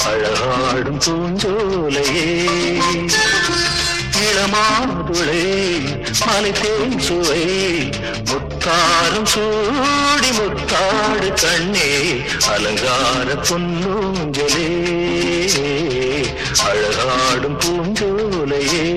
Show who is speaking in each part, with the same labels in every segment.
Speaker 1: அழகாடும் பூஞ்சோலையே இளமாதுளே மலை தேன் சுவை முத்தாரும் சூடி முத்தாடு கண்ணே அலங்கார பொன்னூஞ்சலே அழகாடும் பூஞ்சோலையே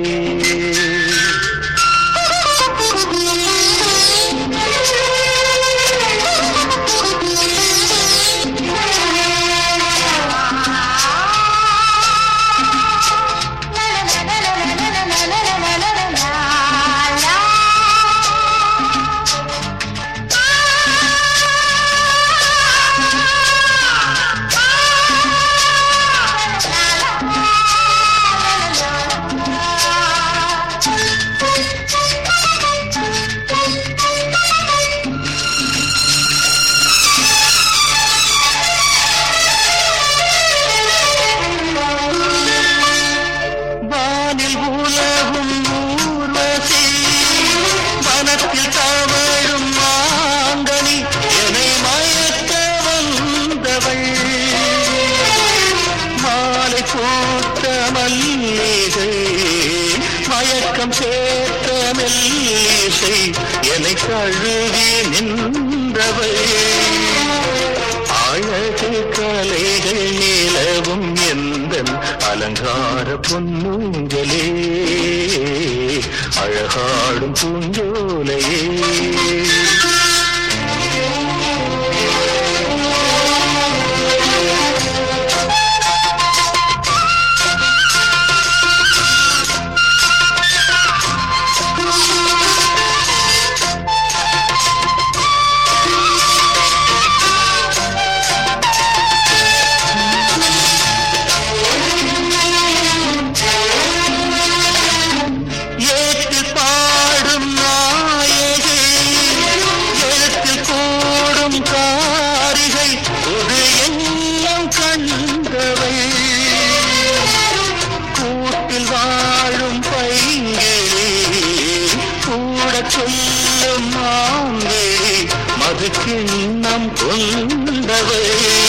Speaker 1: வானில் உலகும் ஊர்வசி வனத்தில் தவழும் மாங்கனி என்னை மயக்க வந்தவள் மாலை பூத்த மல்லிகை மயக்கம் சேர்த்த மெல்லிசை என்னை கழுவி நின்றவள் அழகு கலைகள் நிலவும் எந்த அலங்கார பொன்னூஞ்சலே அழகாடும் பூஞ்சோலையே ஏற்றில் பாடும் நாயகி எழுத்தில் கூடும் காரிகை ஒரு எண்ணம் கண்டவை கூட்டில் வாழும் பைங்கிளி கூட சொல்லும் மாங்கிளி மது கிண்ணம் கொண்டவை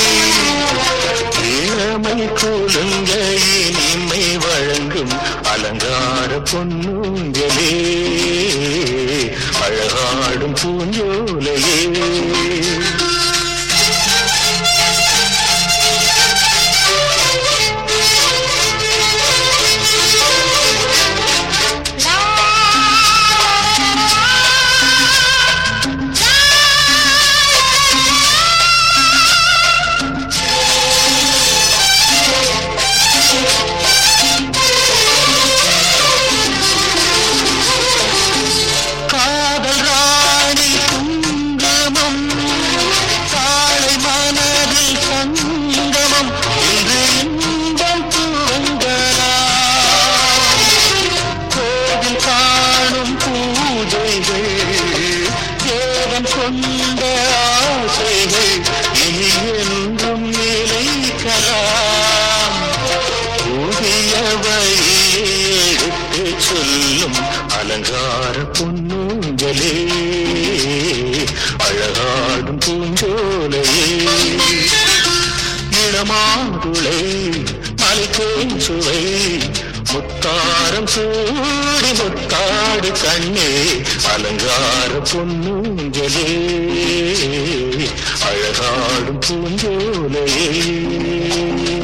Speaker 1: இளமை கொழுங்க இனிமை வழங்கும் அலங்கார பொன்னூஞ்சலே அழகாடும் பூஞ்சோலையே காதல் ராணி குங்குமம் காலை மனதில் சங்கமம் இன்று இன்பம் துவங்கலாம் கோவில் காணும் பூஜைகள் தேவன் கொண்ட ஆசைகள் இனி என்றும் நிலைக்கலாம் புதிய வழியை எடுத்து சொல்லும் அலங்கார பொன்னூஞ்சலே அழகாடும் பூஞ்சோலையே இளமாதுளை மலைத்தேன் சுவை முத்தாரம் சூடி முத்தாடு கண்ணே அலங்கார பொன்னூஞ்சலே அழகாடும் பூஞ்சோலையே